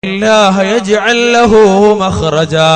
الله يجعل له مخرجا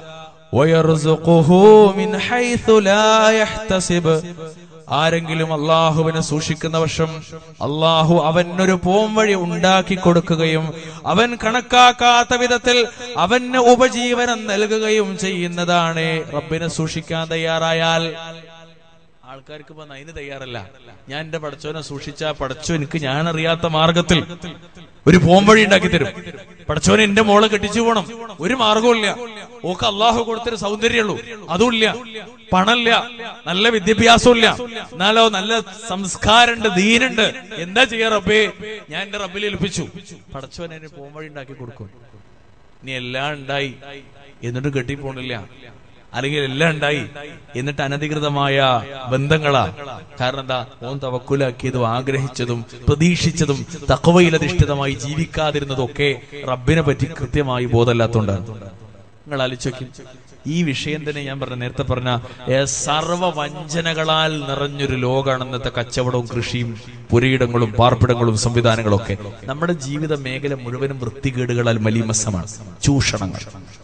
ويرزقه من حيث لا يحتسب ആരെങ്കിലും അള്ളാഹുവിനെ സൂക്ഷിക്കുന്ന വർഷം അള്ളാഹു അവനൊരു പോംവഴി ഉണ്ടാക്കി കൊടുക്കുകയും അവൻ കണക്കാക്കാത്ത വിധത്തിൽ അവന് ഉപജീവനം നൽകുകയും ചെയ്യുന്നതാണ് റബ്ബിനെ സൂക്ഷിക്കാൻ തയ്യാറായാൽ ആൾക്കാർക്ക് ഇപ്പൊ അതിന് തയ്യാറല്ല ഞാൻ എന്റെ പടച്ചോനെ സൂക്ഷിച്ച പടച്ചോ എനിക്ക് ഞാൻ അറിയാത്ത മാർഗത്തിൽ ഒരു പോംവഴി ഉണ്ടാക്കി തരും പടച്ചോനെ എന്റെ മോളെ കെട്ടിച്ചു പോണം ഒരു മാർഗവുമില്ല ഓക്ക് അള്ളാഹു കൊടുത്തൊരു സൗന്ദര്യമുള്ളൂ അതുമില്ല പണമില്ല നല്ല വിദ്യാഭ്യാസമില്ല എന്നാലോ നല്ല സംസ്കാരമുണ്ട് ദീനുണ്ട് എന്താ ചെയ്യാ റബ്ബേ ഞാൻ എന്റെ റബ്ബിൽ ഏൽപ്പിച്ചു പടച്ചോനെ എന്നെ പോംവഴി ഉണ്ടാക്കി കൊടുക്കും ഇനി എല്ലാം ഉണ്ടായി എന്നിട്ട് കെട്ടിപ്പോണില്ല അല്ലെങ്കിൽ എല്ലാം ഉണ്ടായി എന്നിട്ട് അനധികൃതമായ ബന്ധങ്ങളാ കാരണം എന്താ ഓൻ തവക്കുലാക്കിയതും ആഗ്രഹിച്ചതും പ്രതീക്ഷിച്ചതും തക്കവയിലധിഷ്ഠിതമായി ജീവിക്കാതിരുന്നതും ഒക്കെ റബ്ബിനെ പറ്റി കൃത്യമായി ബോധമല്ലാത്തോണ്ടാണ് നിങ്ങൾ ആലോചിക്കും ഈ വിഷയം തന്നെ ഞാൻ പറഞ്ഞ നേരത്തെ പറഞ്ഞ ഏ, സർവ്വ വഞ്ചനകളാൽ നിറഞ്ഞൊരു ലോകമാണ് ഇന്നത്തെ കച്ചവടവും കൃഷിയും പുരയിടങ്ങളും പാർപ്പിടങ്ങളും സംവിധാനങ്ങളും ഒക്കെ നമ്മുടെ ജീവിത മേഖല മുഴുവനും വൃത്തികേടുകളാൽ മലീമസമാണ് ചൂഷണങ്ങൾ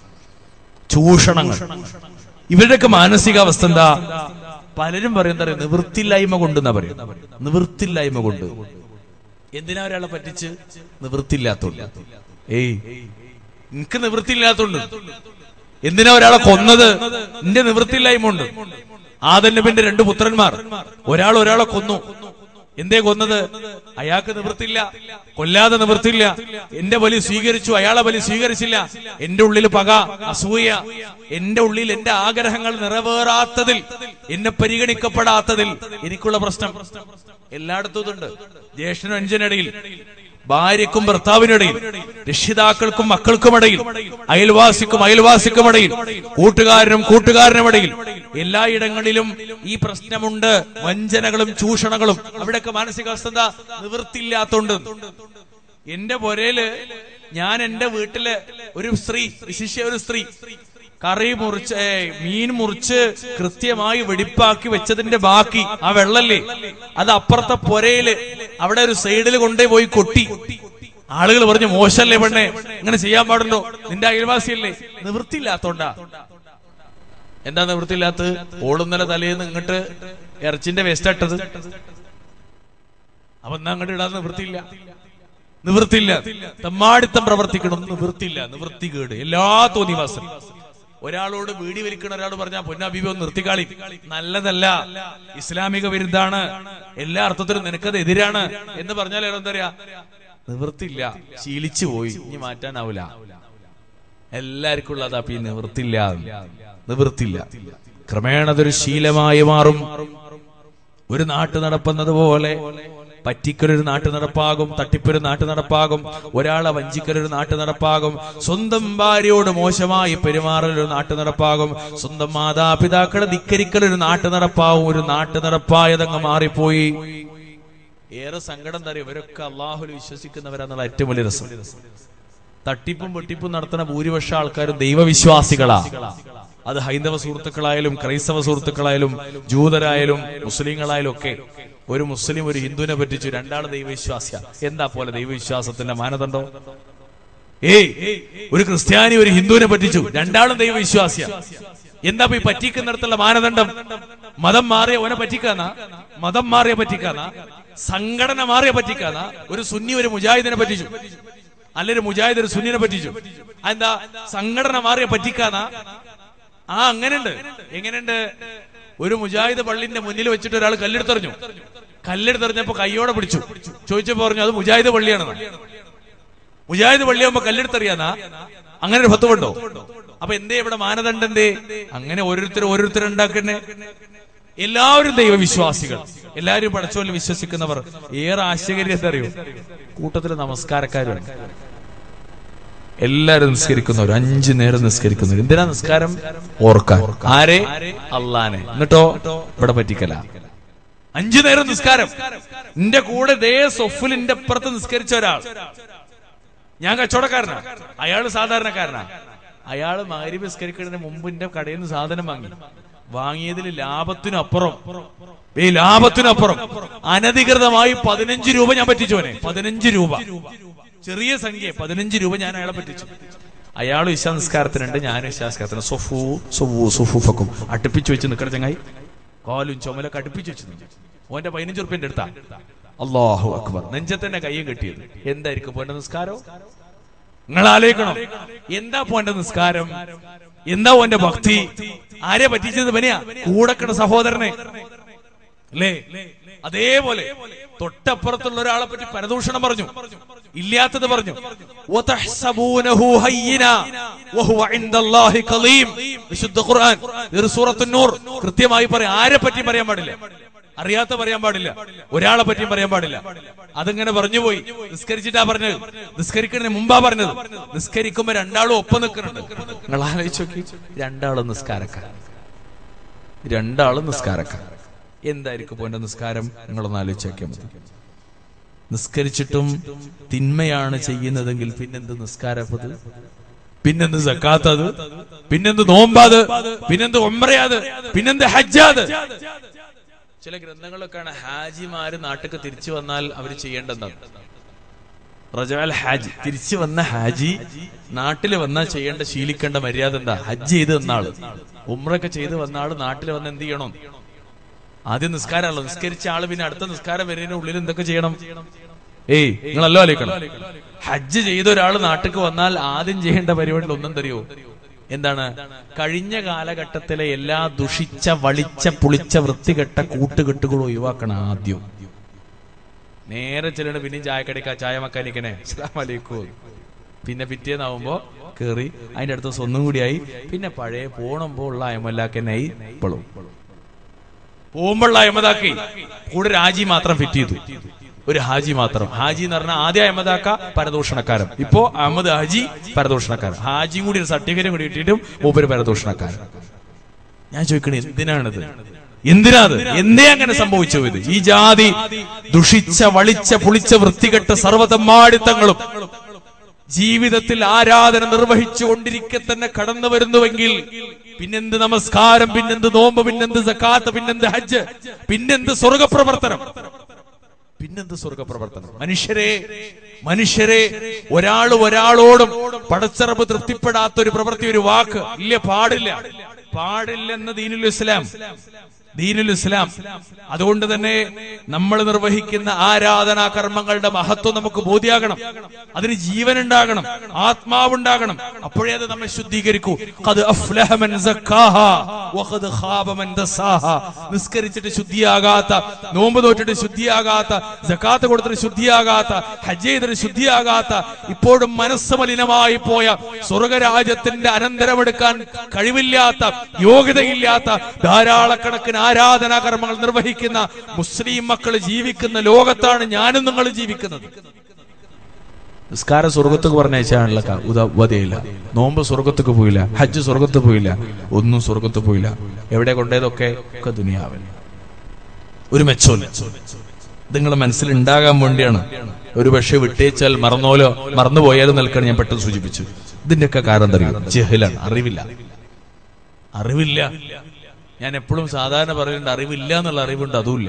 ചൂഷണങ്ങൾ ഇവരുടെയൊക്കെ മാനസികാവസ്ഥ എന്താ പലരും പറയും എന്താ പറയുക നിവൃത്തില്ലായ്മ കൊണ്ട് എന്നാ പറയും നിവൃത്തില്ലായ്മ കൊണ്ട് എന്തിനാ ഒരാളെ പറ്റിച്ച് നിവൃത്തില്ലാത്തോണ്ട് ഏയ് എനിക്ക് നിവൃത്തിയില്ലാത്തോണ്ട് എന്തിനാ ഒരാളെ കൊന്നത് എന്റെ നിവൃത്തിയില്ലായ്മ ഉണ്ട് ആദൻ നബിന്റെ രണ്ട് പുത്രന്മാർ ഒരാൾ ഒരാളെ കൊന്നു എന്തേ കൊന്നത് അയാൾക്ക് നിവൃത്തില്ല കൊല്ലാതെ നിവൃത്തില്ല എന്റെ ബലി സ്വീകരിച്ചു അയാളെ ബലി സ്വീകരിച്ചില്ല എന്റെ ഉള്ളിൽ പക അസൂയ എന്റെ ഉള്ളിൽ എന്റെ ആഗ്രഹങ്ങൾ നിറവേറാത്തതിൽ എന്നെ പരിഗണിക്കപ്പെടാത്തതിൽ എനിക്കുള്ള പ്രശ്നം എല്ലായിടത്തും ഇതുണ്ട് ജ്യേഷ്ഠനും അഞ്ചനിടയിൽ ഭാര്യക്കും ഭർത്താവിനിടയിൽ രക്ഷിതാക്കൾക്കും മക്കൾക്കുമിടയിൽ അയൽവാസിക്കും അയൽവാസിക്കുമിടയിൽ കൂട്ടുകാരനും കൂട്ടുകാരനുമിടയിൽ എല്ലായിടങ്ങളിലും ഈ പ്രശ്നമുണ്ട് വഞ്ചനകളും ചൂഷണങ്ങളും അവിടെയൊക്കെ മാനസികാവസ്ഥ എന്താ നിവൃത്തിയില്ലാത്തോണ്ട് എന്റെ പൊരയില് ഞാൻ എന്റെ വീട്ടില് ഒരു സ്ത്രീ വിശിഷ്യ ഒരു സ്ത്രീ കറി മുറിച്ച് ഏ, മീൻ മുറിച്ച് കൃത്യമായി വെടിപ്പാക്കി വെച്ചതിന്റെ ബാക്കി ആ വെള്ളല്ലേ അത് അപ്പുറത്തെ പൊരയില് അവിടെ ഒരു സൈഡിൽ കൊണ്ടേ പോയി കൊട്ടി ആളുകൾ പറഞ്ഞു മോശല്ലേ പെണ്ണെ ഇങ്ങനെ ചെയ്യാൻ പാടുണ്ടോ നിന്റെ അയൽവാസിയല്ലേ നിവൃത്തിയില്ലാത്തോണ്ടാ എന്താ നിവൃത്തിയില്ലാത്ത ഓടുന്നല തലേന്ന് ഇങ്ങോട്ട് ഇറച്ചിന്റെ വേസ്റ്റ് ഇട്ടത് അപ്പൊ എന്നാ അങ്ങോട്ട് ഇടാൻ നിവൃത്തിയില്ല നിവൃത്തിയില്ല തെമ്മാടിത്തം പ്രവർത്തിക്കണം നിവൃത്തിയില്ല നിവൃത്തികേട് എല്ലാ തോന്നിവാസം ഒരാളോട് വീടി വലിക്കണ ഒരാൾ പറഞ്ഞാൽ പൊന്നാബീബി ഒന്ന് നിർത്തിക്കാളി നല്ലതല്ല ഇസ്ലാമിക വിരുദ്ധാണ് എല്ലാ അർത്ഥത്തിലും നിനക്കത് എതിരാണ് എന്ന് പറഞ്ഞാൽ എന്താ പറയാ നിവൃത്തിയില്ല ശീലിച്ചു പോയി ഇനി മാറ്റാനാവൂല എല്ലാവർക്കും ഉള്ളതാ അപ്പൊ ഈ നിവൃത്തില്ല നിവൃത്തില്ല ക്രമേണ അതൊരു ശീലമായി മാറും ഒരു നാട്ടു നടപ്പുന്നത് പോലെ പറ്റിക്കലൊരു നാട്ടു നടപ്പാകും തട്ടിപ്പൊരു നാട്ടു നടപ്പാകും ഒരാളെ വഞ്ചിക്കലൊരു നാട്ടു നടപ്പാകും സ്വന്തം ഭാര്യയോട് മോശമായി പെരുമാറലൊരു നാട്ടു നടപ്പാകും സ്വന്തം മാതാപിതാക്കളെ ധിക്കരിക്കലൊരു നാട്ടു നടപ്പാവും ഒരു നാട്ടു നടപ്പായതങ്ങ് മാറിപ്പോയി ഏറെ സങ്കടം തരും ഇവരൊക്കെ അള്ളാഹുൽ വിശ്വസിക്കുന്നവരാന്നുള്ള ഏറ്റവും വലിയ രസം തട്ടിപ്പും വെട്ടിപ്പും നടത്തുന്ന ഭൂരിപക്ഷ ആൾക്കാരും ദൈവവിശ്വാസികളാ അത് ഹൈന്ദവ സുഹൃത്തുക്കളായാലും ക്രൈസ്തവ സുഹൃത്തുക്കളായാലും ജൂതരായാലും മുസ്ലിങ്ങളായാലും ഒക്കെ ഒരു മുസ്ലിം ഒരു ഹിന്ദുവിനെ പറ്റിച്ചു രണ്ടാൾ ദൈവവിശ്വാസിയ എന്താ പോലെ ദൈവവിശ്വാസത്തിന്റെ മാനദണ്ഡം ഏയ് ഒരു ക്രിസ്ത്യാനി ഒരു ഹിന്ദുവിനെ പറ്റിച്ചു രണ്ടാളും ദൈവവിശ്വാസിയ എന്താ ഇപ്പൊ ഈ പറ്റിക്കുന്നിടത്തുള്ള മാനദണ്ഡം മതം മാറിയ ഓനെ പറ്റിക്കാന്ന മതം മാറിയ പറ്റിക്കാന്ന സംഘടന മാറിയ പറ്റിക്കാന്ന ഒരു സുന്നി ഒരു മുജാഹിദിനെ പറ്റിച്ചു അല്ലൊരു മുജാഹിദ് ഒരു സുന്നിനെ പറ്റിച്ചു എന്താ സംഘടന മാറിയ പറ്റിക്കാന്ന ആ അങ്ങനെയുണ്ട് എങ്ങനെയുണ്ട് ഒരു മുജാഹിദ് പള്ളിന്റെ മുന്നിൽ വെച്ചിട്ട് ഒരാൾ കല്ലെടുത്തെറിഞ്ഞു കല്ലെടുത്തെറിഞ്ഞപ്പോ കൈയോടെ പിടിച്ചു ചോദിച്ചപ്പോ പറഞ്ഞു അത് മുജാഹിദ് പള്ളിയാണെന്ന് മുജാഹിദ് പള്ളിയാകുമ്പോ കല്ലെടുത്തെറിയാന്നാ അങ്ങനെ ഒരു ഫത്വമുണ്ടോ അപ്പൊ എന്തേ ഇവിടെ മാനദണ്ഡം എന്തേ അങ്ങനെ ഓരോരുത്തർ ഓരോരുത്തർ ഉണ്ടാക്കണേ എല്ലാവരും ദൈവവിശ്വാസികൾ എല്ലാവരും പടച്ചോലിൽ വിശ്വസിക്കുന്നവർ ഏറെ ആശ്ചര്യത്തെ അറിയൂ കൂട്ടത്തില് നമസ്കാരക്കാരും എല്ലാരും നിസ്കരിക്കുന്നവർ അഞ്ചു നേരം നിസ്കരിക്കുന്നവർ എന്തിനാ നിസ്കാരം ഓർക്കാൻ ആരെ അള്ളാനെ എന്നിട്ടോ ഇവിടെ പറ്റിക്കല അഞ്ചു നേരം നിസ്കാരം എന്റെ കൂടെ ദേ സൊഫിലിന്റെ അപ്പുറത്ത് നിസ്കരിച്ച ഒരാൾ ഞാൻ കച്ചവടക്കാരനാ അയാള് സാധാരണക്കാരനാ അയാള് മാരി നിസ്കരിക്കുന്നതിന് മുമ്പ് എന്റെ കടയിൽ നിന്ന് സാധനം വാങ്ങി വാങ്ങിയതിൽ ലാഭത്തിനപ്പുറം ഈ ലാഭത്തിനപ്പുറം അനധികൃതമായി പതിനഞ്ച് രൂപ ഞാൻ പറ്റിച്ചോനെ പതിനഞ്ച് രൂപ ചെറിയ സംഖ്യ പതിനഞ്ച് രൂപ ഞാൻ അയാളെ പറ്റിച്ചു അയാൾ ഇശാ നിസ്കാരത്തിനുണ്ട് ഞാനും ഇശാ നിസ്കാരത്തിന് സൊഫു സൊവു സുഫുഫക്കും അടുപ്പിച്ചു വെച്ച് നിൽക്കണ ചങ്ങായി കാലും ചുമലൊക്കെ അടുപ്പിച്ചു വെച്ച് നിന്നു. ഓന്റെ പതിനഞ്ച് റുപ്യന്റെ അടുത്താ അള്ളാഹു അക്ബർ നെഞ്ചത്തന്നെ കയ്യും കെട്ടിയത് എന്തായിരിക്കും പോന്റെ നിസ്കാരം നിങ്ങൾ ആലോചിക്കണം എന്താ പോന്റെ നിസ്കാരം എന്താ ഓന്റെ ഭക്തി ആരെ പറ്റിച്ചത് പനിയാ കൂടക്കണ സഹോദരനെ അല്ലേ അതേപോലെ തൊട്ടപ്പുറത്തുള്ള ഒരാളെ പറ്റി പരദൂഷണം പറഞ്ഞു ഇല്ലാത്തത് പറഞ്ഞു വതഹ്സബൂനഹു ഹയ്യിന വഹുവ ഇൻദല്ലാഹി ഖലീം വിശുദ്ധ ഖുർആൻ ഇത് സൂറത്തുൻ നൂർ കൃത്യമായി പറയാം ആരെ പറ്റി പറയാൻ പാടില്ല അറിയാത്ത പറയാൻ പാടില്ല ഒരാളെ പറ്റിയും പറയാൻ പാടില്ല അതിങ്ങനെ പറഞ്ഞുപോയി നിസ്കരിച്ചിട്ടാ പറഞ്ഞത് നിസ്കരിക്കുന്നതിന് മുമ്പാ പറഞ്ഞത് നിസ്കരിക്കുമ്പോ രണ്ടാളും ഒപ്പം നിൽക്കുന്നുണ്ട് നിങ്ങൾ ആലോചിച്ച് നോക്കി രണ്ടാളും നിസ്കാരക്കാർ രണ്ടാളും നിസ്കാരക്കാർ എന്തായിരിക്കും പോന്റെ നിസ്കാരം നിങ്ങളൊന്ന് ആലോചിച്ച് നോക്കിയാൽ മതി നിസ്കരിച്ചിട്ടും തിന്മയാണ് ചെയ്യുന്നതെങ്കിൽ പിന്നെന്ത് നിസ്കാരപ്പത് പിന്നെന്ത് സക്കാത്തത് പിന്നെന്ത് നോമ്പാത് പിന്നെന്ത് ഒമ്രയാത് പിന്നെന്ത് ഹജ്ജാത് ചില ഗ്രന്ഥങ്ങളൊക്കെയാണ് ഹാജിമാര് നാട്ടിലേക്ക് തിരിച്ചു വന്നാൽ അവർ ചെയ്യേണ്ടതാണ് റജാൽ ഹാജി തിരിച്ചു വന്ന ഹാജി നാട്ടിൽ വന്നാൽ ചെയ്യേണ്ട ശീലിക്കേണ്ട മര്യാദ എന്താ ഹജ്ജ് ചെയ്ത് വന്ന ആള് ഉമ്രൊക്കെ ചെയ്ത് വന്ന ആള് നാട്ടിൽ വന്ന് എന്ത് ചെയ്യണം ആദ്യം നിസ്കാരമാണല്ലോ നിസ്കരിച്ച ആള് പിന്നെ അടുത്ത നിസ്കാരം വരുന്നതിന് ഉള്ളിൽ എന്തൊക്കെ ചെയ്യണം ഏയ് നിങ്ങളല്ലോ ആലോചിക്കണം ഹജ്ജ് ചെയ്ത ഒരാൾ നാട്ടിലേക്ക് വന്നാൽ ആദ്യം ചെയ്യേണ്ട പരിപാടിയിൽ ഒന്നും തരുമോ എന്താണ് കഴിഞ്ഞ കാലഘട്ടത്തിലെ എല്ലാ ദുഷിച്ച വളിച്ച പുളിച്ച വൃത്തികെട്ട കൂട്ടുകെട്ടുകളും ഒഴിവാക്കണം ആദ്യം നേരെ ചെല്ലണ പിന്നെ ചായക്കടിക്ക ചായ മക്കാനിക്കനെ അസ്സലാമു അലൈക്കും പിന്നെ പിറ്റേന്നാവുമ്പോ കേറി അതിന്റെ അടുത്ത് സ്വന്തം കൂടിയായി പിന്നെ പഴയ പോണുമ്പോ ഉള്ള അയമല്ലാക്കനായി ഇപ്പോഴും പോകുമ്പോഴുള്ള അഹമ്മദാക്കി കൂടെ രാജി മാത്രം ഫിറ്റ് ചെയ്തു ഒരു ഹാജി മാത്രം ഹാജി എന്ന് പറഞ്ഞാൽ ആദ്യം അഹമ്മദാക്ക പരദൂഷണക്കാരൻ ഇപ്പോ അഹമ്മദ് ഹാജി പരദൂഷണക്കാരൻ ഹാജിയും കൂടി ഒരു സർട്ടിഫിക്കറ്റും കൂടി കിട്ടിയിട്ടും മൂപ്പര് പരദൂഷണക്കാരൻ ഞാൻ ചോദിക്കണേ എന്തിനാണിത് എന്തിനാത് എന്തേ അങ്ങനെ സംഭവിച്ചു ഇത് ഈ ജാതി ദുഷിച്ച വളിച്ച പുളിച്ച വൃത്തികെട്ട സർവതമ്മാടിത്തങ്ങളും ജീവിതത്തിൽ ആരാധന നിർവഹിച്ചു കൊണ്ടിരിക്കെ തന്നെ കടന്നു വരുന്നുവെങ്കിൽ പിന്നെന്ത് നമസ്കാരം പിന്നെന്ത് നോമ്പ് പിന്നെന്ത് സക്കാത്ത് പിന്നെന്ത് ഹജ്ജ് പിന്നെന്ത് സ്വർഗപ്രവർത്തനം പിന്നെന്ത് സ്വർഗപ്രവർത്തനം മനുഷ്യരെ മനുഷ്യരെ ഒരാൾ ഒരാളോടും പടച്ചറപ്പ് തൃപ്തിപ്പെടാത്ത ഒരു പ്രവൃത്തി ഒരു വാക്ക് ഇല്ല പാടില്ല പാടില്ലെന്ന് ദീനുൽ ഇസ്ലാം ദീനുൽ ഇസ്ലാം അതുകൊണ്ട് തന്നെ നമ്മൾ നിർവഹിക്കുന്ന ആരാധനാ കർമ്മങ്ങളുടെ മഹത്വം നമുക്ക് ബോധ്യാകണം അതിന് ജീവൻ ഉണ്ടാകണം ആത്മാവുണ്ടാകണം അപ്പോഴേ അത് നമ്മെ ശുദ്ധീകരിക്കൂ ഖദ് അഫ്ലഹ മൻ സക്കാഹ വഖദ് ഖാബ മൻ ദസാഹ നിസ്കരിച്ചിട്ട് ശുദ്ധിയാകാത്ത നോമ്പ് നോറ്റിട്ട് ശുദ്ധിയാകാത്ത സക്കാത്ത് കൊടുത്തിട്ട് ശുദ്ധിയാകാത്ത ഹജ്ജ് ചെയ്തിട്ട് ശുദ്ധിയാകാത്ത ഇപ്പോഴും മനസ്സ് മലിനമായി പോയ സ്വർഗരാജ്യത്തിന്റെ അനന്തരമെടുക്കാൻ കഴിവില്ലാത്ത യോഗ്യതയില്ലാത്ത ധാരാളക്കണക്കിന് ആരാധനാ കർമ്മങ്ങൾ നിർവഹിക്കുന്ന മുസ്ലിം മക്കൾ ജീവിക്കുന്ന ലോകത്താണ് ഞാനും നിങ്ങൾ ജീവിക്കുന്നത് നിസ്കാരം സ്വർഗത്തേക്ക് പറഞ്ഞയച്ചാണല്ലോ ഉദവതയില്ല നോമ്പ് സ്വർഗത്തേക്ക് പോയില്ല ഹജ്ജ് സ്വർഗത്ത് പോയില്ല ഒന്നും സ്വർഗത്ത് പോയില്ല എവിടെ കൊണ്ടേതൊക്കെ ഒക്കെ ദുനിയാവൻ ഒരു മെച്ചമില്ല നിങ്ങളെ മനസ്സിൽ ഉണ്ടാകാൻ വേണ്ടിയാണ് ഒരു പക്ഷെ വിട്ടേച്ചാൽ മറന്നോലോ മറന്നുപോയാലും നിൽക്കാൻ ഞാൻ പെട്ടെന്ന് സൂചിപ്പിച്ചു ഇതിന്റെയൊക്കെ കാരണം അറിയും ജഹലാണ് അറിവില്ല അറിവില്ല ഞാൻ എപ്പോഴും സാധാരണ പറയുന്നുണ്ട് അറിവില്ല എന്നുള്ള അറിവുണ്ട് അതുമില്ല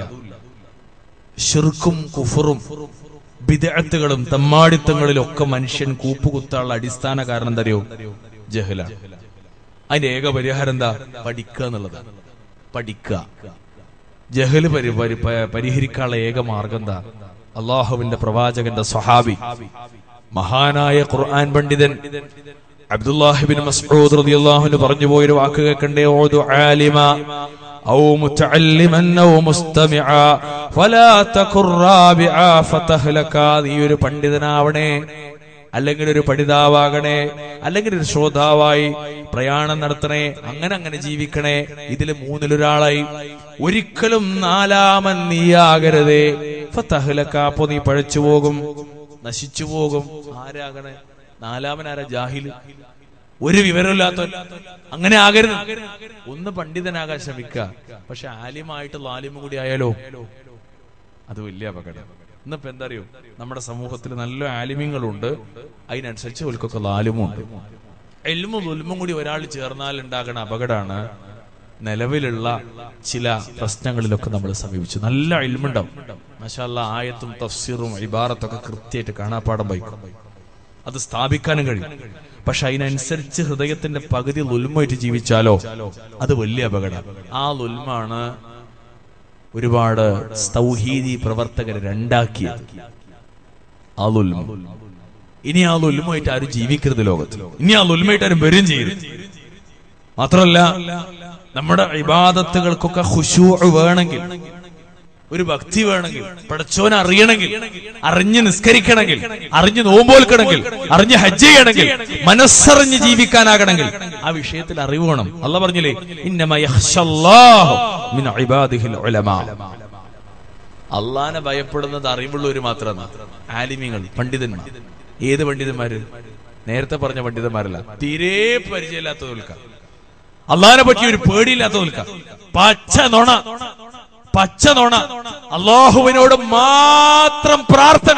ഷിർക്കും കുഫറും വിദഗ്ധകളും തമ്മാടിത്തങ്ങളിലൊക്കെ മനുഷ്യൻ കൂപ്പുകുത്താനുള്ള അടിസ്ഥാന കാരണം എന്താ അറിയോ ജഹലാണ് അതിന്റെ ഏക പരിഹാരം എന്താ പഠിക്കുക എന്നുള്ളതാണ് പഠിക്കുക ജഹല് പരി പരി- പ- പരിഹരിക്കാനുള്ള ഏക മാർഗം എന്താ അള്ളാഹുവിന്റെ പ്രവാചകന്റെ സ്വഹാബി മഹാനായ ഖുർആൻ പണ്ഡിതൻ അബ്ദുല്ലാഹിബിൻ മസ്ഊദ് റളിയല്ലാഹു അൻഹു പറഞ്ഞു പോയൊരു വാക്ക് കേൾക്കണ്ടേ ഓതു ആലിമ ഔ മുതഅല്ലിമൻ ഔ മുസ്തമിഅ ഫലാ തകുർ റാബിഅ ഫതഹ്ലക നീ ഒരു പണ്ഡിതനാവണേ അല്ലെങ്കിൽ ഒരു പഠിതാവാകണേ അല്ലെങ്കിൽ ഒരു ശ്രോതാവായി പ്രയാണം നടത്തണേ അങ്ങനെ അങ്ങനെ ജീവിക്കണേ ഇതിൽ മൂന്നിലൊരാളായി ഒരിക്കലും നാലാമൻ നീയാകരുതേ ഫതഹ്ലക അപ്പോ നീ പഴച്ചു പോകും നശിച്ചു പോകും ആരാകണേ നാലാമൻ ആരാ ജാഹില് ഒരു വിവരമില്ലാത്ത അങ്ങനെ ആകരുത് ഒന്ന് പണ്ഡിതനാകാൻ ശ്രമിക്കുക പക്ഷെ ആലിമായിട്ട് ലാലിമും കൂടി ആയാലോ അത് വലിയ അപകടം ഇന്നിപ്പോ എന്താ അറിയോ നമ്മുടെ സമൂഹത്തിൽ നല്ല ആലിമ്യങ്ങളുണ്ട് അതിനനുസരിച്ച് ഓൽക്കൊക്കെ ലാലിമുണ്ട് എല്ലുമും ഉൽമും കൂടി ഒരാൾ ചേർന്നാൽ ഉണ്ടാകുന്ന അപകടമാണ് നിലവിലുള്ള ചില പ്രശ്നങ്ങളിലൊക്കെ നമ്മൾ സമീപിച്ചു നല്ല എൽമുണ്ടാവും മഷാല്ല ആയത്തും തഫ്സീറും ഇബാറത്തൊക്കെ കൃത്യമായിട്ട് കാണാപ്പാടം വയ്ക്കും അത് സ്ഥാപിക്കാനും കഴിയും പക്ഷെ അതിനനുസരിച്ച് ഹൃദയത്തിന്റെ പകുതി ലുൽമായിട്ട് ജീവിച്ചാലോ അത് വലിയ അപകടം ആ ലുൽമാണ് ഒരുപാട് സ്തൗഹീദി പ്രവർത്തകരെ രണ്ടാക്കിയത് ആ ലുൽമ ഇനി ആ ലുൽമായിട്ട് ആരും ജീവിക്കരുത് ലോകത്ത് ഇനി ആ ലുൽമായിട്ട് ആരും വരും ചെയ്യരുത് മാത്രമല്ല നമ്മുടെ ഇബാദത്തുകൾക്കൊക്കെ ഖുശൂ വേണമെങ്കിൽ ഒരു ഭക്തി വേണമെങ്കിൽ പടച്ചോനെ അറിയണമെങ്കിൽ അറിഞ്ഞ് നിസ്കരിക്കണമെങ്കിൽ അറിഞ്ഞ് നോമ്പോൽക്കണമെങ്കിൽ അറിഞ്ഞ് ഹജ്ജ് ചെയ്യണമെങ്കിൽ മനസ്സറിഞ്ഞ് ജീവിക്കാനാകണമെങ്കിൽ ആ വിഷയത്തിൽ അറിവ് വേണം അല്ല പറഞ്ഞില്ലേ ഇന്നമ യഖ്ശല്ലാഹു മിൻ ഇബാദിഹിൽ ഉലമാ അള്ളാനെ ഭയപ്പെടുന്നത് അറിവുള്ളവര് മാത്രമാണ് ആലിമ്യങ്ങൾ പണ്ഡിതന്മാർ ഏത് പണ്ഡിതന്മാര് നേരത്തെ പറഞ്ഞ പണ്ഡിതന്മാരല്ല തീരെ പരിചയമില്ലാത്ത തോൽക്ക അള്ളാഹിനെ പറ്റി ഒരു പേടിയില്ലാത്ത തോൽക്ക പച്ച നുണ പച്ച നുണ അള്ളാഹുവിനോട് മാത്രം പ്രാർത്ഥന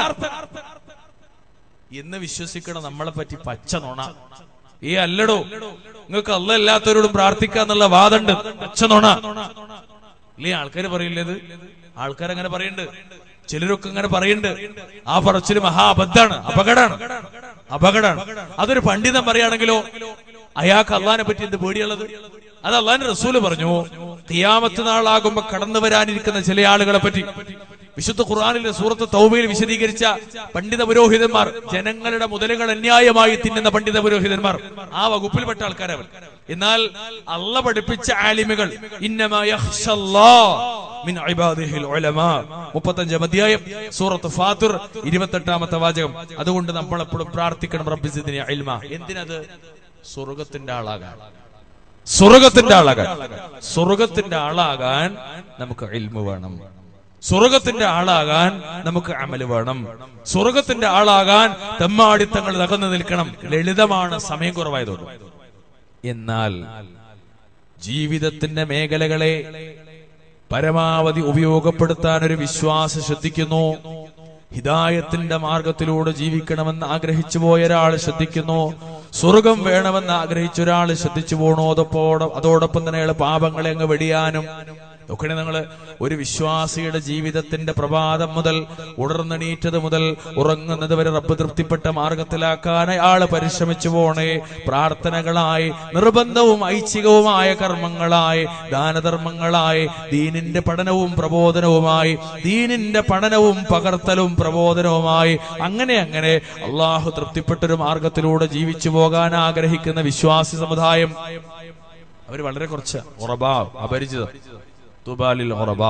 എന്ന് വിശ്വസിക്കണം നമ്മളെ പറ്റി പച്ച നുണ ഏ അല്ലടോ നിങ്ങൾക്ക് അല്ല എല്ലാത്തവരോടും പ്രാർത്ഥിക്കാന്നുള്ള വാദമുണ്ട് പച്ച നുണ ഇല്ലേ ആൾക്കാര് പറയില്ലേത് ആൾക്കാർ അങ്ങനെ പറയുന്നുണ്ട് ചിലരൊക്കെ അങ്ങനെ പറയുന്നുണ്ട് ആ പറച്ചില് മഹാ അബദ്ധാണ് അപകടമാണ് അപകടമാണ് അതൊരു പണ്ഡിതൻ പറയുകയാണെങ്കിലോ അയാൾക്ക് അള്ളഹാനെ പറ്റി എന്ത് പേടിയുള്ളത് അത് അള്ളാന്റെ റസൂല് പറഞ്ഞു ഖിയാമത്ത് നാളാകുമ്പോ കടന്നു വരാനിരിക്കുന്ന ചില ആളുകളെ പറ്റി വിശുദ്ധ ഖുർആാനിലെ സൂറത്ത് തൗബയിൽ വിശദീകരിച്ച പണ്ഡിത പുരോഹിതന്മാർ ജനങ്ങളുടെ മുതലുകൾ അന്യായമായി തിന്നുന്ന പണ്ഡിത പുരോഹിതന്മാർ ആ വകുപ്പിൽപ്പെട്ട ആൾക്കാരവൻ എന്നാൽ അള്ള പഠിപ്പിച്ച ആലിമുകൾ ഇന്നമാ യഖ്ശല്ലാഹ് മിൻ ഇബാദിഹിൽ ഉലമാ മുപ്പത്തഞ്ചാം അധ്യായം സൂറത്ത് ഫാത്തിർ ഇരുപത്തെട്ടാമത്തെ വാചകം അതുകൊണ്ട് നമ്മൾ എപ്പോഴും പ്രാർത്ഥിക്കണം റബ്ബിസിദിനെ ഇൽമ എന്തിനത് സ്വർഗത്തിന്റെ ആളാകാൻ സ്വർഗത്തിന്റെ ആളാകാൻ സ്വർഗത്തിന്റെ ആളാകാൻ നമുക്ക് ഇൽമ വേണം സ്വർഗത്തിന്റെ ആളാകാൻ നമുക്ക് അമല് വേണം സ്വർഗത്തിന്റെ ആളാകാൻ തെമ്മാടിത്തങ്ങൾ തകർന്നു നിൽക്കണം ലളിതമാണ് സമയം കുറവായതുകൊണ്ട് എന്നാൽ ജീവിതത്തിന്റെ മേഖലകളെ പരമാവധി ഉപയോഗപ്പെടുത്താൻ ഒരു വിശ്വാസം ശ്രദ്ധിക്കുന്നു ഹിദായത്തിന്റെ മാർഗത്തിലൂടെ ജീവിക്കണമെന്ന് ആഗ്രഹിച്ചു പോയ ഒരാൾ ശ്രദ്ധിക്കുന്നു സ്വർഗം വേണമെന്ന് ആഗ്രഹിച്ച ഒരാൾ ശ്രദ്ധിച്ചു പോണോ അതോടൊപ്പം അതോടൊപ്പം തന്നെ അയാൾ പാപങ്ങളെ അങ്ങ് വെടിയാനും ഒക്കെ നിങ്ങള് ഒരു വിശ്വാസിയുടെ ജീവിതത്തിന്റെ പ്രഭാതം മുതൽ ഉണർന്നെണീറ്റത് മുതൽ ഉറങ്ങുന്നത് വരെ റബ്ബ് തൃപ്തിപ്പെട്ട മാർഗത്തിലാക്കാൻ അയാള് പരിശ്രമിച്ചു പോണേ പ്രാർത്ഥനകളായി നിർബന്ധവും ഐച്ഛികവുമായ കർമ്മങ്ങളായി ദാനധർമ്മങ്ങളായി ദീനിന്റെ പഠനവും പ്രബോധനവുമായി ദീനിന്റെ പഠനവും പകർത്തലും പ്രബോധനവുമായി അങ്ങനെ അങ്ങനെ അള്ളാഹു തൃപ്തിപ്പെട്ടൊരു മാർഗത്തിലൂടെ ജീവിച്ചു പോകാൻ ആഗ്രഹിക്കുന്ന വിശ്വാസി സമുദായം അവർ വളരെ കുറച്ച് ഉറബാ അപരിചിതം തുബാലിൽ ഉറബാ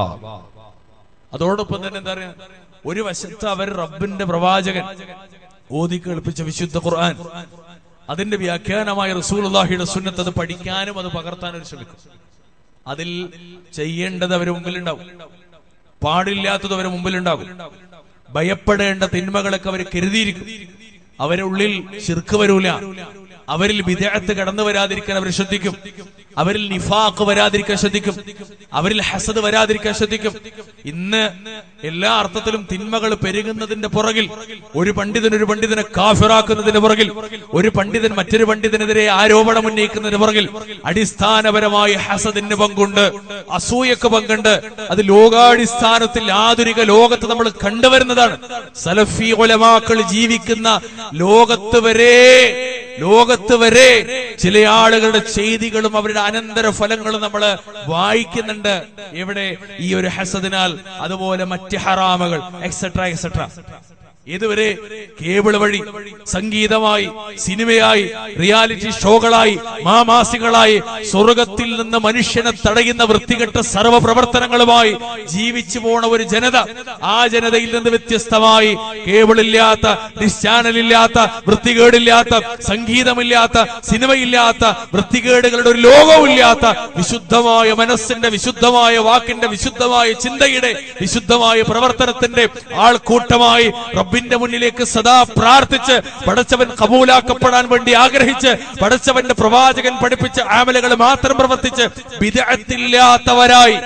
അതോടൊപ്പം തന്നെ എന്താ പറയാ ഒരു വശത്ത് അവർ റബ്ബിന്റെ പ്രവാചകൻ ഓതി കേൾപ്പിച്ച വിശുദ്ധ ഖുർആൻ അതിന്റെ വ്യാഖ്യാനമായ റസൂലുള്ളാഹിയുടെ സുന്നത്ത് അത് പഠിക്കാനും അത് പകർത്താനും അവർ ശ്രമിക്കും അതിൽ ചെയ്യേണ്ടത് അവര് മുമ്പിലുണ്ടാവും പാടില്ലാത്തത് അവര് മുമ്പിലുണ്ടാകും ഭയപ്പെടേണ്ട തിന്മകളൊക്കെ അവർ കരുതിയിരിക്കും അവരുടെ ഉള്ളിൽ ശിർക്ക് വരൂല അവരിൽ വിദേഹത്ത് കടന്നു വരാതിരിക്കാൻ അവർ ശ്രദ്ധിക്കും അവരിൽ നിഫാഖ് വരാതിരിക്കാൻ ശ്രദ്ധിക്കും അവരിൽ ഹസദ് വരാതിരിക്കാൻ ശ്രദ്ധിക്കും ഇന്ന് എല്ലാ അർത്ഥത്തിലും തിന്മകൾ പെരുകുന്നതിന്റെ പുറകിൽ ഒരു പണ്ഡിതൻ ഒരു പണ്ഡിതനെ കാഫിറാക്കുന്നതിന്റെ പുറകിൽ ഒരു പണ്ഡിതൻ മറ്റൊരു പണ്ഡിതനെതിരെ ആരോപണം ഉന്നയിക്കുന്നതിന് പുറകിൽ അടിസ്ഥാനപരമായി ഹസദിന് പങ്കുണ്ട് അസൂയക്ക് പങ്കുണ്ട് അത് ലോകാടിസ്ഥാനത്തിൽ ആധുനിക ലോകത്ത് നമ്മൾ കണ്ടുവരുന്നതാണ് സലഫി ഒലമാക്കൾ ജീവിക്കുന്ന ലോകത്ത് വരെ ലോകത്ത് വരെ ചില ആളുകളുടെ ചെയ്തികളും അവരുടെ അനന്തര ഫലങ്ങളും നമ്മൾ വായിക്കുന്നുണ്ട് എവിടെ ഈ ഒരു ഹസദിനാൽ അതുപോലെ മറ്റ് ഹറാമകൾ എക്സെട്ര എക്സെട്ര ഇതുവരെ കേബിൾ വഴി സംഗീതമായി സിനിമയായി റിയാലിറ്റി ഷോകളായി മാമാസികളായി സ്വർഗത്തിൽ നിന്ന് മനുഷ്യനെ തടയുന്ന വൃത്തികെട്ട സർവ്വ പ്രവർത്തനങ്ങളുമായി ജീവിച്ചു പോണ ഒരു ജനത ആ ജനതയിൽ നിന്ന് വ്യത്യസ്തമായി കേബിളില്ലാത്ത ഡിഷ് ചാനലില്ലാത്ത വൃത്തികേടില്ലാത്ത സംഗീതമില്ലാത്ത സിനിമയില്ലാത്ത വൃത്തികേടുകളുടെ ഒരു ലോകവുമില്ലാത്ത വിശുദ്ധമായ മനസ്സിന്റെ വിശുദ്ധമായ വാക്കിന്റെ വിശുദ്ധമായ ചിന്തയുടെ വിശുദ്ധമായ പ്രവർത്തനത്തിന്റെ ആൾക്കൂട്ടമായി റബ്ബിന്റെ മുന്നിലേക്ക് സദാ പ്രാർത്ഥിച്ച് പടച്ചവൻ കബൂലാക്കപ്പെടാൻ വേണ്ടി ആഗ്രഹിച്ച് പടച്ചവന്റെ പ്രവാചകൻ പഠിപ്പിച്ച ആമലകൾ മാത്രം പ്രവർത്തിച്ച് വിദഗ്ധത്തില്ലാത്തവരായി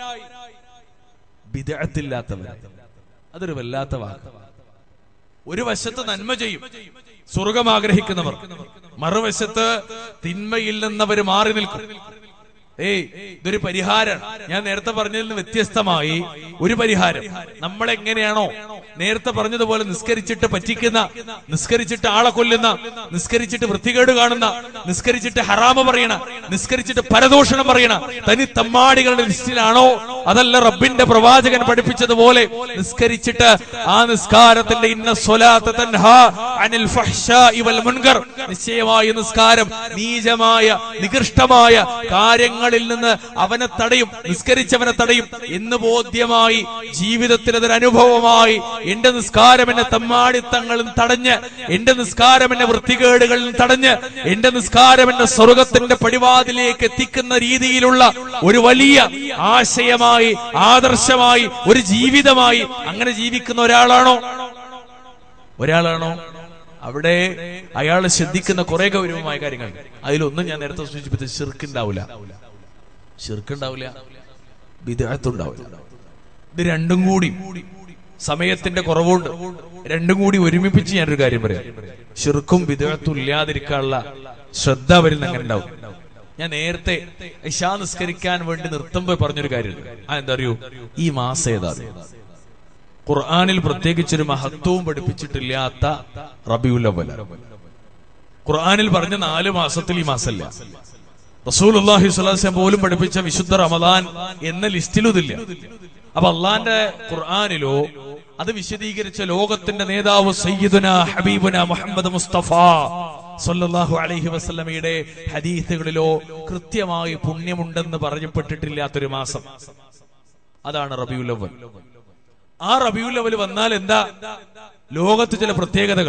വിദഗ്ധത്തില്ലാത്തവരായി അതൊരു വല്ലാത്ത വാക്ക് ഒരു വശത്ത് നന്മ ചെയ്യും സ്വർഗം ആഗ്രഹിക്കുന്നവർ മറുവശത്ത് തിന്മയിൽ നിന്നവർ മാറി നിൽക്കും ഏയ് ഇതൊരു പരിഹാരം ഞാൻ നേരത്തെ പറഞ്ഞതിൽ നിന്ന് വ്യത്യസ്തമായി ഒരു പരിഹാരം നമ്മൾ എങ്ങനെയാണോ നേരത്തെ പറഞ്ഞതുപോലെ നിസ്കരിച്ചിട്ട് പറ്റിക്കുന്ന നിസ്കരിച്ചിട്ട് ആളെ കൊല്ലുന്ന നിസ്കരിച്ചിട്ട് വൃത്തികേട് കാണുന്ന നിസ്കരിച്ചിട്ട് ഹറാമ പറയണ നിസ്കരിച്ചിട്ട് പരദൂഷണം പറയണ തനി തമ്മാടികളുടെ ലിസ്റ്റിലാണോ അതല്ല റബ്ബിന്റെ പ്രവാചകൻ പഠിപ്പിച്ചതുപോലെ നിസ്കരിച്ചിട്ട് ആ നിസ്കാരത്തിന്റെ ഇന്ന സ്വലാത്ത് തൻഹാ അനിൽ ഫഹ്ശാഇ വൽ മുൻകർ നിശ്ചയമായ നിസ്കാരം നീചമായ നികൃഷ്ടമായ കാര്യങ്ങളിൽ നിന്ന് അവനെ തടയും നിസ്കരിച്ചവനെ തടയും എന്ന് ബോധ്യമായി ജീവിതത്തിൽ അതൊരു അനുഭവമായി എന്റെ നിസ്കാരം എന്നെ തമ്മാടിത്തങ്ങളും തടഞ്ഞ് എന്റെ നിസ്കാരം എന്നെ വൃത്തികേടുകളിൽ തടഞ്ഞ് എന്റെ നിസ്കാരം എന്നെ സ്വർഗത്തിന്റെ പടിവാതിലേക്ക് എത്തിക്കുന്ന രീതിയിലുള്ള ഒരു വലിയ ആശയമായി ആദർശമായി ഒരു ജീവിതമായി അങ്ങനെ ജീവിക്കുന്ന ഒരാളാണോ ഒരാളാണോ അവിടെ അയാൾ ശ്രദ്ധിക്കുന്ന കുറെ ഗൗരവമായ കാര്യങ്ങൾ അതിലൊന്നും ഞാൻ നേരത്തെ സൂചിപ്പിച്ചത് ഷിർക്കുണ്ടാവില്ല ഷിർക്കുണ്ടാവില്ല വിദേഹത്തുണ്ടാവില്ല ഇത് രണ്ടും കൂടി സമയത്തിന്റെ കുറവുണ്ട് രണ്ടും കൂടി ഒരുമിപ്പിച്ച് ഞാനൊരു കാര്യം പറയാം ഷിർക്കും വിദേഹത്തും ഇല്ലാതിരിക്കാനുള്ള ശ്രദ്ധ അവരിൽ നിന്ന് അങ്ങനെ ഉണ്ടാവും ഞാൻ നേരത്തെ ഇഷാ നിസ്കരിക്കാൻ വേണ്ടി നിർത്തുമ്പോ പറഞ്ഞൊരു കാര്യമുണ്ട് ആ എന്താ അറിയോ ഈ മാസം ഏതാ ഖുർആാനിൽ പ്രത്യേകിച്ചൊരു മഹത്വവും പഠിപ്പിച്ചിട്ടില്ലാത്ത റബിയുൽ അവൽ ഖുർആാനിൽ പറഞ്ഞ നാല് മാസത്തിൽ ഈ മാസമല്ല റസൂൽ അള്ളാഹി സ്വലാസ്ലാം പോലും പഠിപ്പിച്ച വിശുദ്ധ റമദാൻ എന്ന ലിസ്റ്റിലും ഇതില്ല അപ്പൊ അള്ളാന്റെ ഖുർആാനിലോ അത് വിശദീകരിച്ച ലോകത്തിന്റെ നേതാവ് സയ്യിദുന ഹബീബുന മുഹമ്മദ് മുസ്തഫ സല്ലല്ലാഹു അലൈഹി വസല്ലമയുടെ ഹദീസുകളിലോ കൃത്യമായി പുണ്യമുണ്ടെന്ന് പറയപ്പെട്ടിട്ടില്ലാത്തൊരു മാസം അതാണ് റബിയുൽ അവൽ ആ റബിയുൽ അവൽ വന്നാൽ എന്താ ലോകത്ത് ചില പ്രത്യേകതകൾ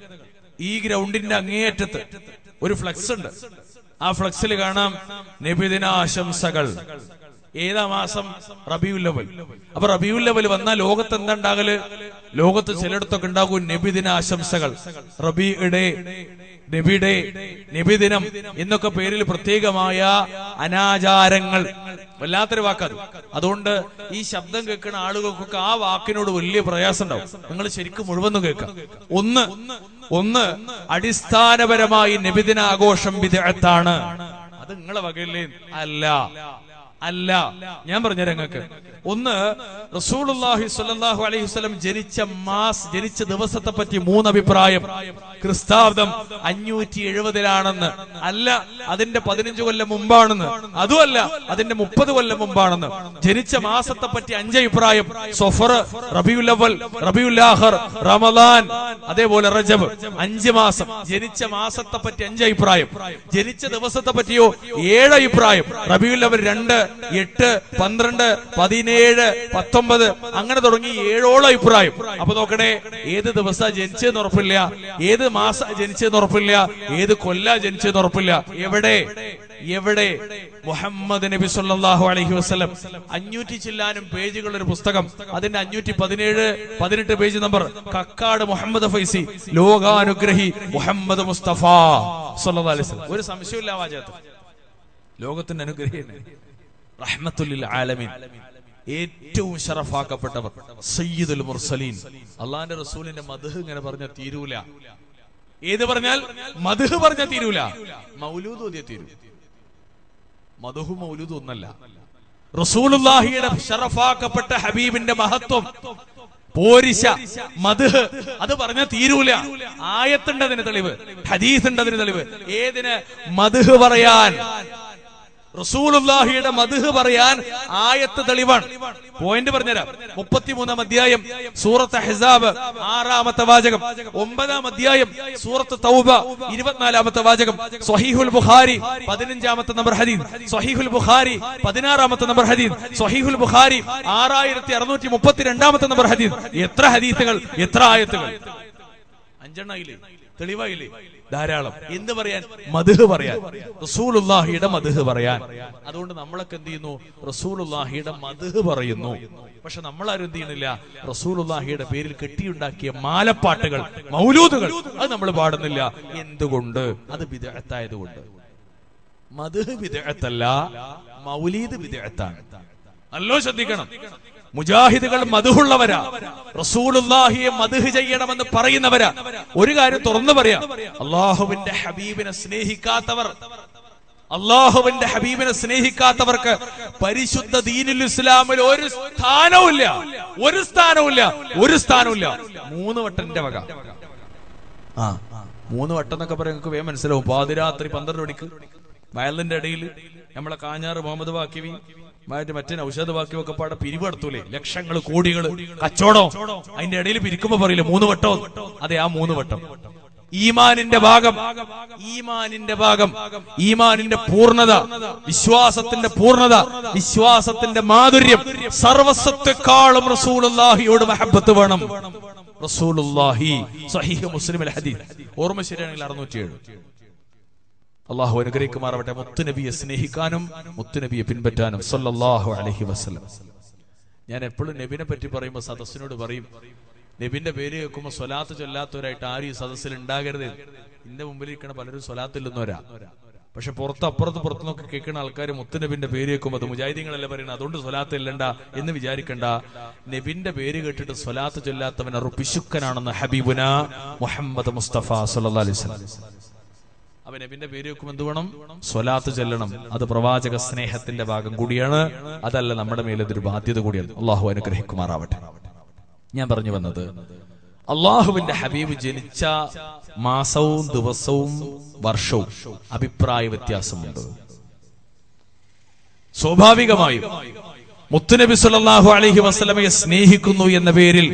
ഈ ഗ്രൗണ്ടിന്റെ അങ്ങേയറ്റത്ത് ഒരു ഫ്ലക്സ് ഉണ്ട് ആ ഫ്ലക്സിൽ കാണാം നബിദിന ആശംസകൾ ഏതാ മാസം റബിയുൽ അവൽ അപ്പൊ റബിയുൽ അവൽ വന്നാൽ ലോകത്ത് എന്താ ഉണ്ടാകല് ലോകത്ത് ചിലയിടത്തൊക്കെ ഉണ്ടാകും നബിദിന ആശംസകൾ റബിയുടെ നബിയുടെ നബിദിനം എന്നൊക്കെ പേരിൽ പ്രത്യേകമായ അനാചാരങ്ങൾ വല്ലാത്തൊരു വാക്കത് അതുകൊണ്ട് ഈ ശബ്ദം കേൾക്കുന്ന ആളുകൾക്കൊക്കെ ആ വാക്കിനോട് വലിയ പ്രയാസം ഉണ്ടാവും നിങ്ങൾ ശരിക്കും മുഴുവനും കേൾക്കാം ഒന്ന് ഒന്ന് അടിസ്ഥാനപരമായി നബിദിന ആഘോഷം വിദഗ്ധാണ് അത് നിങ്ങളെ വകയില്ലേ അല്ല അല്ല ഞാൻ പറഞ്ഞ രംഗക്ക് ഒന്ന് റസൂലുള്ളാഹി സ്വല്ലല്ലാഹു അലൈഹി വസല്ലം ജനിച്ച മാസ് ജനിച്ച ദിവസത്തെ പറ്റി മൂന്ന് അഭിപ്രായം ക്രിസ്താബ്ദം അഞ്ഞൂറ്റി എഴുപതിലാണെന്ന് അല്ല അതിന്റെ പതിനഞ്ച് കൊല്ലം മുമ്പാണെന്ന് അതുമല്ല അതിന്റെ മുപ്പത് കൊല്ലം മുമ്പാണെന്ന് ജനിച്ച മാസത്തെ പറ്റി അഞ്ച് അഭിപ്രായം സൊഫർ റബിയുൽ അവൽ റബിയുൽ ആഖർ റമദാൻ അതേപോലെ റജബ് അഞ്ച് മാസം ജനിച്ച മാസത്തെ പറ്റി അഞ്ച് അഭിപ്രായം ജനിച്ച ദിവസത്തെ പറ്റിയോ ഏഴ് അഭിപ്രായം റബിയുൽ അവൽ രണ്ട് എട്ട് പന്ത്രണ്ട് പതിനേഴ് പത്തൊമ്പത് അങ്ങനെ തുടങ്ങി ഏഴോളം അഭിപ്രായം അപ്പൊ നോക്കണേ ഏത് ദിവസം ജനിച്ചതെന്ന് ഉറപ്പില്ല ഏത് മാസം ജനിച്ചതെന്ന് ഉറപ്പില്ല ഏത് കൊല്ല ജനിച്ചതെന്ന് ഉറപ്പില്ല എവിടെ എവിടെ മുഹമ്മദ് നബി സല്ലല്ലാഹു അലൈഹി വസല്ലം അഞ്ഞൂറ്റി ചില്ലാനും പേജുകൾ ഒരു പുസ്തകം അതിന്റെ അഞ്ഞൂറ്റി പതിനേഴ് പതിനെട്ട് പേജ് നമ്പർ കക്കാട് മുഹമ്മദ് ഫൈസി ലോകാനുഗ്രഹി മുഹമ്മദ് മുസ്തഫ സല്ലല്ലാഹു അലൈഹി വസല്ലം ഒരു സംശയമില്ല വാചകത്തിൽ ലോകത്തിന്റെ അനുഗ്രഹി റഹ്മത്തുല്ലിൽ ആലമീൻ ഏറ്റവും ഷറഫാക്കപ്പെട്ടവർ സയ്യിദുൽ മുർസലീൻ അള്ളാന്റെ റസൂലിന്റെ മധു ഇങ്ങനെ പറഞ്ഞ തീരൂല ഏത് പറഞ്ഞാൽ മധു പറഞ്ഞ തീരൂല മൗലൂദ് ഓതിയ തീരൂ മധുഹു മൗലൂദ് ഒന്നല്ല റസൂലുള്ളാഹിയുടെ ഷറഫാക്കപ്പെട്ട ഹബീബിന്റെ മഹത്വം പോരിശ മധു അത് പറഞ്ഞ തീരൂല ആയത്തുണ്ട് അതിന് തെളിവ് ഹദീസ് ഉണ്ട് അതിന് തെളിവ് ഏതിന് മധു പറയാൻ റസൂലുള്ളാഹിയുടെ മധു പറയാൻ ആയത്ത് തെളിവാണ് പോയിന്റ് പറഞ്ഞുതരാം മുപ്പത്തിമൂന്നാം അധ്യായം സൂറത്ത് ഹെസാബ് ആറാമത്തെ വാചകം ഒമ്പതാം അധ്യായം സൂറത്ത് തൗബ ഇരുപത്തിനാലാമത്തെ വാചകം സ്വഹീഹുൽ ബുഖാരി പതിനഞ്ചാമത്തെ നമ്പർ ഹദീദ് സ്വഹീഹുൽ ബുഖാരി പതിനാറാമത്തെ നമ്പർ ഹദീദ് സ്വഹീഹുൽ ബുഖാരി ആറായിരത്തി അറുന്നൂറ്റി മുപ്പത്തിരണ്ടാമത്തെ നമ്പർ ഹദീദ് എത്ര ഹദീസുകൾ എത്ര ആയത്തുകൾ അഞ്ചെണ്ണയില്ലേ തെളിവായില്ലേ ധാരാളം എന്ത് പറയാൻ മധുഹ് പറയാൻ റസൂലുള്ളാഹിയുടെ മധുഹ് പറയാൻ അതുകൊണ്ട് നമ്മളൊക്കെ എന്ത് ചെയ്യുന്നു റസൂലുള്ളാഹിയുടെ മധുഹ് പറയുന്നു പക്ഷെ നമ്മളാരും എന്ത് ചെയ്യുന്നില്ല റസൂലുള്ളാഹിയുടെ പേരിൽ കെട്ടിയുണ്ടാക്കിയ മാലപ്പാട്ടുകൾ മൗലൂദുകൾ അത് നമ്മൾ പാടുന്നില്ല എന്തുകൊണ്ട് അത് വിദഗ്ധായതുകൊണ്ട് മധുഹ് വിദഗ്ധല്ല മൗലീദ് വിദഗ്ധാണ് നല്ലോ ശ്രദ്ധിക്കണം മുജാഹിദുകൾ മധുഹുള്ളവരാ റസൂലുള്ളാഹിയെ മധുഹ് ചെയ്യണമെന്ന് പറയുന്നവരാ ഒരു കാര്യം തുറന്നു പറയാം അള്ളാഹുവിന്റെ ഹബീബിനെ സ്നേഹിക്കാത്തവർ അള്ളാഹുവിന്റെ ഹബീബിനെ സ്നേഹിക്കാത്തവർക്ക് പരിശുദ്ധ ദീനുൽ ഇസ്ലാമിൽ ഒരു സ്ഥാനവുമില്ല ഒരു സ്ഥാനവുമില്ല ഒരു സ്ഥാനവുമില്ല മൂന്ന് വട്ടന്റെ വക ആ മൂന്ന് വട്ടം എന്നൊക്കെ പറയാൻ നിങ്ങൾക്ക് വേഗം മനസ്സിലാവും പാതിരാത്രി പന്ത്രണ്ട് മണിക്ക് വയലിന്റെ ഇടയിൽ നമ്മളെ കാഞ്ഞാറ് മുഹമ്മദ് ബാക്കിവി മറ്റേ മറ്റേ ഔഷധ ബാക്കി ഒക്കെ പാടെ പിരിവെടുത്തൂലേ ലക്ഷങ്ങൾ കോടികൾ കച്ചവടം അതിന്റെ ഇടയിൽ പിരിക്കുമ്പോ പറയില്ലേ മൂന്ന് വട്ടം അതെ ആ മൂന്ന് വട്ടം ഈമാനിന്റെ ഭാഗം ഈമാനിന്റെ ഭാഗം ഈമാനിന്റെ പൂർണ്ണത വിശ്വാസത്തിന്റെ പൂർണ്ണത വിശ്വാസത്തിന്റെ മാധുര്യം സർവസ്വത്തെക്കാളും റസൂലുള്ളാഹിയോട് മഹബത്ത് വേണം റസൂലുള്ളാഹി സഹീഹ് മുസ്ലിം ഹദീസ് ഓർമ്മ ശരിയാണെങ്കിൽ അറുന്നൂറ്റിയേഴ് അള്ളാഹു അനുഗ്രഹിക്കുമാറാവട്ടെ മുത്തുനബിയെ സ്നേഹിക്കാനും മുത്തുനബിയെ പിൻപറ്റാനും സല്ലല്ലാഹു അലൈഹി വസല്ലം ഞാൻ എപ്പോഴും നബിനെ പറ്റി പറയുമ്പോൾ സദസ്സിനോട് പറയും നബിന്റെ പേര് കേൾക്കുമ്പോൾ സ്വലാത്ത് ചൊല്ലാത്തവരായിട്ട് ആരും ഈ സദസ്സിൽ ഉണ്ടാകരുത് ഇന്റെ മുമ്പിൽ ഇരിക്കണ പലരും സ്വലാത്തില്ലെന്നവരാ പക്ഷെ പുറത്ത് അപ്പുറത്ത് പുറത്തു നോക്കി കേൾക്കുന്ന ആൾക്കാർ മുത്തുനബിന്റെ പേര് കേൾക്കുമ്പോൾ അത് മുജാഹിദീങ്ങളല്ലേ പറയുന്നത് അതുകൊണ്ട് സ്വലാത്ത് ഇല്ലണ്ട എന്ന് വിചാരിക്കണ്ട നബിന്റെ പേര് കേട്ടിട്ട് സ്വലാത്ത് ചൊല്ലാത്തവൻ അറു പിശുക്കനാണെന്ന് ഹബീബുന മുഹമ്മദ് മുസ്തഫ സല്ലല്ലാഹു അലൈഹി വസല്ലം അവൻ നബിന്റെ പേര് വെക്കുമ്പോൾ എന്ത് വേണം സ്വലാത്ത് ചെല്ലണം അത് പ്രവാചക സ്നേഹത്തിന്റെ ഭാഗം കൂടിയാണ് അതല്ല നമ്മുടെ മേലെ ഇതൊരു ബാധ്യത കൂടിയാണ് അള്ളാഹു അനുഗ്രഹിക്കുമാറാവട്ടെ ഞാൻ പറഞ്ഞു വന്നത് അള്ളാഹുവിന്റെ ഹബീബ് ജനിച്ച മാസവും ദിവസവും വർഷവും അഭിപ്രായ വ്യത്യാസമുണ്ട് സ്വാഭാവികമായും മുത്തുനബി സല്ലല്ലാഹു അലൈഹി വസല്ലമയെ സ്നേഹിക്കുന്നു എന്ന പേരിൽ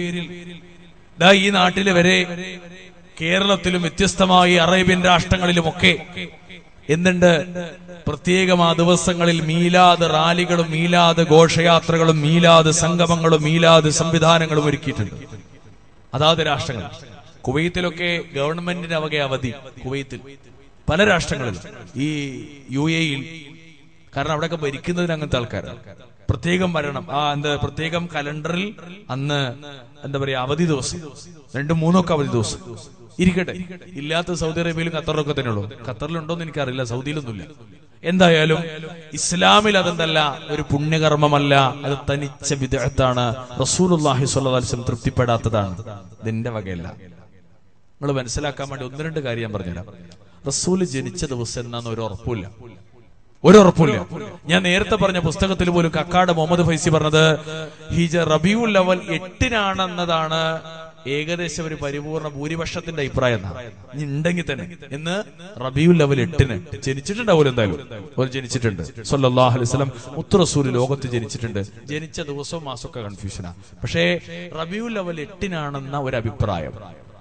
ദാ ഈ നാട്ടില് വരെ കേരളത്തിലും വ്യത്യസ്തമായി അറേബ്യൻ രാഷ്ട്രങ്ങളിലുമൊക്കെ എന്തുണ്ട് പ്രത്യേകം ആ ദിവസങ്ങളിൽ മീലാദ് റാലികളും മീലാദ് ഘോഷയാത്രകളും മീലാദ് സംഗമങ്ങളും മീലാദ് സംവിധാനങ്ങളും ഒരുക്കിയിട്ടുണ്ട് അതാത് രാഷ്ട്രങ്ങൾ കുവൈത്തിലൊക്കെ ഗവൺമെന്റിന് അവക അവധി കുവൈത്തിൽ പല രാഷ്ട്രങ്ങളിലും ഈ യു എയിൽ കാരണം അവിടെയൊക്കെ ഭരിക്കുന്നതിന് അങ്ങനത്തെ ആൾക്കാരാണ് പ്രത്യേകം വരണം ആ എന്താ പ്രത്യേകം കലണ്ടറിൽ അന്ന് എന്താ പറയാ അവധി ദിവസം രണ്ടും മൂന്നും ഒക്കെ അവധി ദിവസം ഇരിക്കട്ടെ ഇല്ലാത്ത സൗദി അറേബ്യയിലും ഖത്തറിലൊക്കെ തന്നെയുള്ളൂ ഖത്തറിലുണ്ടോന്ന് എനിക്കറിയില്ല സൗദിയിലൊന്നുമില്ല എന്തായാലും ഇസ്ലാമിൽ അതെന്തല്ല ഒരു പുണ്യകർമ്മമല്ല അത് തനിച്ച വിദഗ്ധാണ് റസൂലുല്ലാഹി സ്വല്ലല്ലാഹു അലൈഹി വസല്ലം തൃപ്തിപ്പെടാത്തതാണ് ഇതിന്റെ വകയല്ല നിങ്ങൾ മനസ്സിലാക്കാൻ വേണ്ടി ഒന്ന് രണ്ട് കാര്യം ഞാൻ പറഞ്ഞുതരാം റസൂല് ജനിച്ച ദിവസം എന്നാന്ന് ഒരു ഉറപ്പില്ല ഒരു ഉറപ്പില്ല ഞാൻ നേരത്തെ പറഞ്ഞ പുസ്തകത്തിൽ പോലും കക്കാട് മുഹമ്മദ് ഫൈസി പറഞ്ഞത് ഹിജ റബിയുൽ ലെവൽ എട്ടിനാണെന്നതാണ് ഏകദേശം ഒരു പരിപൂർണ ഭൂരിപക്ഷത്തിന്റെ അഭിപ്രായം എന്നാണ് ഇനി ഉണ്ടെങ്കിൽ തന്നെ ഇന്ന് റബിയുൽ ലെവൽ എട്ടിന് ജനിച്ചിട്ടുണ്ടാവില്ല എന്തായാലും ഒരു ജനിച്ചിട്ടുണ്ട് സല്ലല്ലാഹു അലൈഹി വസല്ലം മുത്തു റസൂൽ ലോകത്ത് ജനിച്ചിട്ടുണ്ട് ജനിച്ച ദിവസവും മാസമൊക്കെ കൺഫ്യൂഷനാ പക്ഷേ റബിയുൽ ലെവൽ എട്ടിനാണെന്ന ഒരു അഭിപ്രായം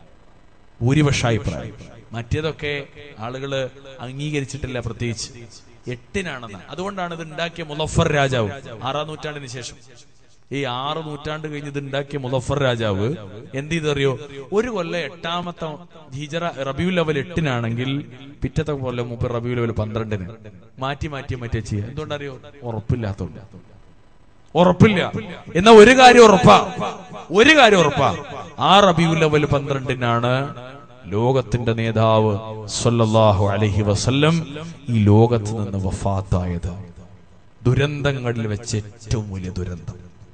ഭൂരിപക്ഷ അഭിപ്രായം മറ്റേതൊക്കെ ആളുകള് അംഗീകരിച്ചിട്ടില്ല പ്രത്യേകിച്ച് എട്ടിനാണെന്ന് അതുകൊണ്ടാണ് ഇത് ഉണ്ടാക്കിയ മുലഫർ രാജാവ് ആറാം നൂറ്റാണ്ടിന് ശേഷം ഈ ആറ് നൂറ്റാണ്ട് കഴിഞ്ഞ് ഇത് ഉണ്ടാക്കിയ മുലഫർ രാജാവ് എന്ത് ചെയ്തറിയോ ഒരു കൊല്ലം എട്ടാമത്തെ ഹിജറ റബിയു ലെവൽ എട്ടിനാണെങ്കിൽ പിറ്റത്തെ കൊല്ലം മുപ്പത് റബിയു ലെവൽ പന്ത്രണ്ടിന് മാറ്റി മാറ്റി മാറ്റി ചെയ്യുക എന്തുകൊണ്ടറിയോ ഉറപ്പില്ലാത്തോണ്ട് ഉറപ്പില്ല എന്നാ ഒരു കാര്യം ഉറപ്പാ ഒരു കാര്യം ഉറപ്പാ ആ റബിയു ലെവൽ പന്ത്രണ്ടിനാണ് ലോകത്തിന്റെ നേതാവ് സല്ലല്ലാഹു അലൈഹി വസല്ലം ഈ ലോകത്ത് നിന്ന് വഫാത്തായത് ദുരന്തങ്ങളിൽ വെച്ച് ഏറ്റവും വലിയ ദുരന്തം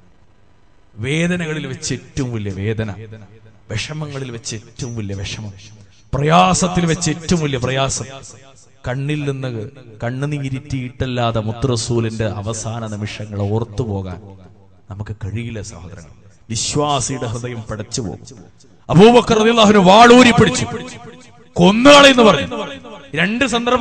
വേദനകളിൽ വെച്ച് ഏറ്റവും വലിയ വേദന വിഷമങ്ങളിൽ വെച്ച് ഏറ്റവും വലിയ വിഷമം പ്രയാസത്തിൽ വെച്ച് ഏറ്റവും വലിയ പ്രയാസം കണ്ണിൽ നിന്ന് കണ്ണുനീരിറ്റിയിട്ടല്ലാതെ മുത്തുറസൂലിന്റെ അവസാന നിമിഷങ്ങൾ ഓർത്തു പോകാൻ നമുക്ക് കഴിയില്ല സഹോദരങ്ങൾ വിശ്വാസിയുടെ ഹൃദയം പടച്ചു പോകും അബൂബക്കർ റളിയല്ലാഹുവിനെ വാളൂരി പിടിച്ചു കൊന്നുകളെന്ന് പറഞ്ഞു രണ്ട് സന്ദർഭ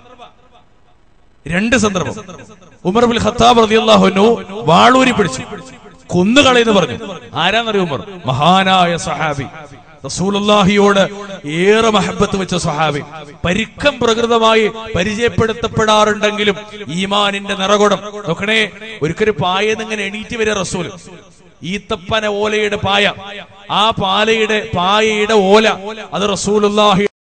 രണ്ട് സന്ദർഭം ഉമർ ബിൻ ഖത്താബ് റളിയല്ലാഹുവിനു വാളൂരി പിടിച്ചു കൊന്നുകളെന്ന് പറഞ്ഞു ആരാന്നറിയോ ഉമർ മഹാനായ സഹാബി റസൂലുള്ളാഹിയോട് ഏറെ മഹബത്ത് വെച്ച സ്വഹാബി പരിക്കം പ്രകൃതമായി പരിചയപ്പെടുത്തപ്പെടാറുണ്ടെങ്കിലും ഈമാനിന്റെ നിറകുടം നോക്കണേ ഒരിക്കലും പായെന്ന് ഇങ്ങനെ എണീറ്റ് വരെ റസൂൽ ഈത്തപ്പന ഓലയുടെ പായ ആ പാലയുടെ പായയുടെ ഓല അത് റസൂലുള്ളാഹി